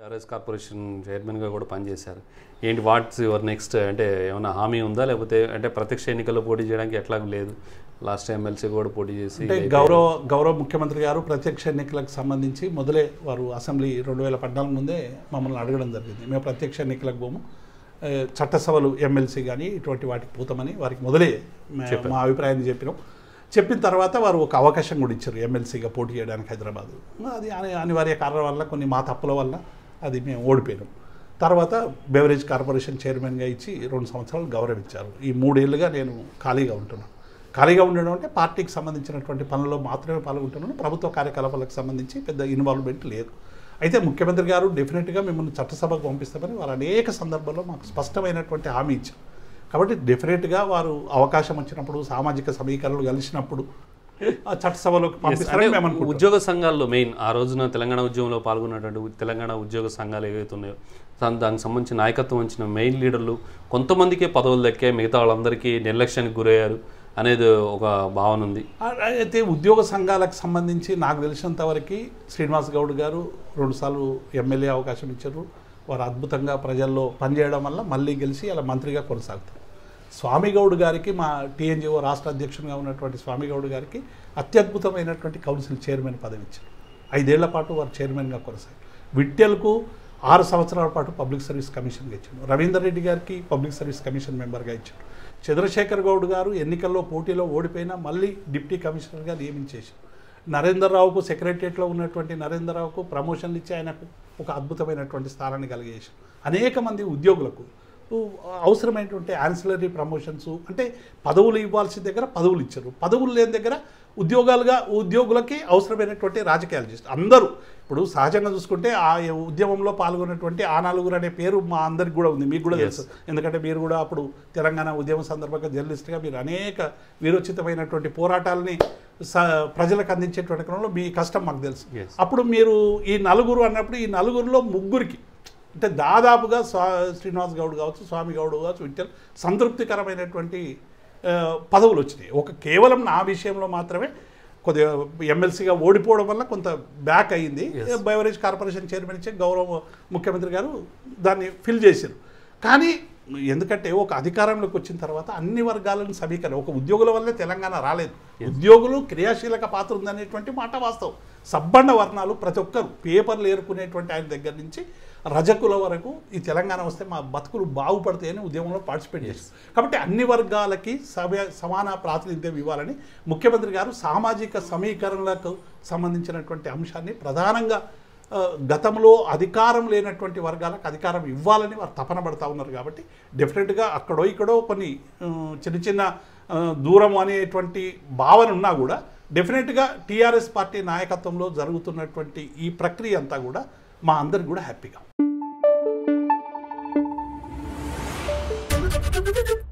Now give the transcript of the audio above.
Beverage corporation చైర్మన్గా కూడా పనిచేశారు ఏంటి వాట్స్ యువర్ నెక్స్ట్ అంటే ఏమైనా హామీ ఉందా లేకపోతే అంటే ప్రత్యక్ష ఎన్నికల్లో పోటీ చేయడానికి ఎట్లా లేదు లాస్ట్ ఎమ్మెల్సీ కూడా పోటీ చేసి అంటే గౌరవ గౌరవ ముఖ్యమంత్రి గారు ప్రత్యక్ష ఎన్నికలకు సంబంధించి మొదలే వారు అసెంబ్లీ రెండు వేల పద్నాలుగు ముందే మమ్మల్ని అడగడం జరిగింది మేము ప్రత్యక్ష ఎన్నికలకు పోము ఏ, చట్టసభలు ఎమ్మెల్సీ కానీ ఇటువంటి వాటికి పోతామని వారికి మొదలే మే- మా అభిప్రాయాన్ని చెప్పినాం చెప్పిన తర్వాత వారు ఒక అవకాశం కూడా ఇచ్చారు ఎమ్మెల్సీగా పోటీ చేయడానికి హైదరాబాద్ అది అని- అనివార్య కారణాల వల్ల కొన్ని మా తప్పుల వల్ల అది మేము ఓడిపోయినాం తర్వాత బెవరేజ్ కార్పొరేషన్ చైర్మన్గా ఇచ్చి రెండు సంవత్సరాలు గౌరవించారు ఈ మూడేళ్లుగా నేను ఖాళీగా ఉంటున్నాను ఖాళీగా ఉండడం అంటే పార్టీకి సంబంధించినటువంటి పనుల్లో మాత్రమే పాల్గొంటున్నాను ప్రభుత్వ కార్యకలాపాలకు సంబంధించి పెద్ద ఇన్వాల్వ్మెంట్ లేదు అయితే ముఖ్యమంత్రి గారు డెఫినెట్గా మిమ్మల్ని చట్టసభకు పంపిస్తామని వారు అనేక సందర్భాల్లో మాకు స్పష్టమైనటువంటి హామీ ఇచ్చారు కాబట్టి డెఫినెట్గా వారు అవకాశం వచ్చినప్పుడు సామాజిక సమీకరణలు కలిసినప్పుడు ఆ చట్టసభలోకి పంపిస్తారని అంటే మేము అనుకుంటున్నాం ఉద్యోగ సంఘాల్లో మెయిన్ ఆ రోజున తెలంగాణ ఉద్యమంలో పాల్గొన్నటువంటి ఉ- తెలంగాణ ఉద్యోగ సంఘాలు ఏవైతే ఉన్నాయో దాని దానికి సంబంధించి నాయకత్వం వచ్చిన మెయిన్ లీడర్లు కొంతమందికే పదవులు దక్కాయి మిగతా వాళ్ళందరికీ నిర్లక్ష్యానికి గురయ్యారు అనేది ఒక భావన ఉంది ఆ- అయితే ఉద్యోగ సంఘాలకు సంబంధించి నాకు తెలిసినంత వరకు శ్రీనివాస్ గౌడ్ గారు రెండుసార్లు ఎమ్మెల్యే అవకాశం ఇచ్చారు వారు అద్భుతంగా ప్రజల్లో పనిచేయడం వల్ల మళ్ళీ గెలిచి అలా మంత్రిగా కొనసాగుతారు స్వామి గౌడ్ గారికి మా టీఎన్జిఓ రాష్ట్ర అధ్యక్షునిగా ఉన్నటువంటి స్వామి గౌడ్ గారికి అత్యద్భుతమైనటువంటి కౌన్సిల్ చైర్మన్ పదవి ఇచ్చారు ఐదేళ్ల పాటు వారు చైర్మన్గా కొనసాగారు విట్టెల్కు ఆరు సంవత్సరాల పాటు పబ్లిక్ సర్వీస్ కమిషన్గా ఇచ్చారు రవీందర్ రెడ్డి గారికి పబ్లిక్ సర్వీస్ కమిషన్ మెంబర్గా ఇచ్చారు చంద్రశేఖర్ గౌడ్ గారు ఎన్నికల్లో పోటీలో ఓడిపోయినా మళ్ళీ డిప్టీ కమిషనర్గా నియమించేశారు నరేందర్ రావుకు సెక్రటరియట్లో ఉన్నటువంటి నరేందర్ రావుకు ప్రమోషన్లు ఇచ్చి ఆయనకు ఒక అద్భుతమైనటువంటి స్థానాన్ని కలిగేశారు అనేక మంది ఉద్యోగులకు ఉ, అవసరమైనటువంటి యాన్సిలరీ ప్రమోషన్స్ అంటే పదవులు ఇవ్వాల్సిన దగ్గర పదవులు ఇచ్చారు పదవులు లేని దగ్గర ఉద్యోగాలుగా ఉద్యోగులకి అవసరమైనటువంటి రాజకీయాలు చేస్తారు అందరూ ఇప్పుడు సహజంగా చూసుకుంటే ఆ ఉద్యమంలో పాల్గొన్నటువంటి ఆ నలుగురు అనే పేరు మా అందరికి కూడా ఉంది మీకు కూడా తెలుసు ఎందుకంటే మీరు కూడా అప్పుడు తెలంగాణ ఉద్యమ సందర్భంగా జర్నలిస్ట్గా మీరు అనేక వీరోచితమైనటువంటి పోరాటాలని స ప్రజలకు అందించేటువంటి క్రమంలో మీ కష్టం మాకు తెలుసు Yes. అప్పుడు మీరు ఈ నలుగురు అన్నప్పుడు ఈ నలుగురిలో ముగ్గురికి అంటే దాదాపుగా స్వా శ్రీనివాస్ గౌడ్ కావచ్చు స్వామి గౌడ్ కావచ్చు విఠల్ సంతృప్తికరమైనటువంటి ఆ, పదవులు వచ్చినాయి ఒక కేవలం నా విషయంలో మాత్రమే కొద్దిగా ఎమ్మెల్సీగా ఓడిపోవడం వల్ల కొంత బ్యాక్ అయ్యింది బెవరేజ్ కార్పొరేషన్ చైర్మన్ ఇచ్చే గౌరవ ముఖ్యమంత్రి గారు దాన్ని ఫిల్ చేశారు కానీ ఎందుకంటే ఒక అధికారంలోకి వచ్చిన తర్వాత అన్ని వర్గాలను సమీకరణ ఒక ఉద్యోగుల వల్లే తెలంగాణ రాలేదు ఉద్యోగులు క్రియాశీలక పాత్ర ఉందనేటువంటి మాట వాస్తవం సబ్బండ వర్ణాలు ప్రతి ఒక్కరు పేపర్లు ఏరుకునేటువంటి ఆయన దగ్గర నుంచి రజకుల వరకు ఈ తెలంగాణ వస్తే మా బతుకులు బాగుపడతాయని ఉద్యమంలో పార్టిసిపేట్ చేస్తారు కాబట్టి అన్ని వర్గాలకి సమ సమాన ప్రాతినిధ్యం ఇవ్వాలని ముఖ్యమంత్రి గారు సామాజిక సమీకరణలకు సంబంధించినటువంటి అంశాన్ని ప్రధానంగా ఆ, గతంలో అధికారం లేనటువంటి వర్గాలకు అధికారం ఇవ్వాలని వారు తపన పడతా ఉన్నారు కాబట్టి డెఫినెట్గా అక్కడో ఇక్కడో కొన్ని ఆ, చిన్న చిన్న ఆ, దూరం అనేటువంటి భావన ఉన్నా కూడా డెఫినెట్గా టీఆర్ఎస్ పార్టీ నాయకత్వంలో జరుగుతున్నటువంటి ఈ ప్రక్రియ అంతా కూడా మా అందరికి కూడా హ్యాపీగా Thank you.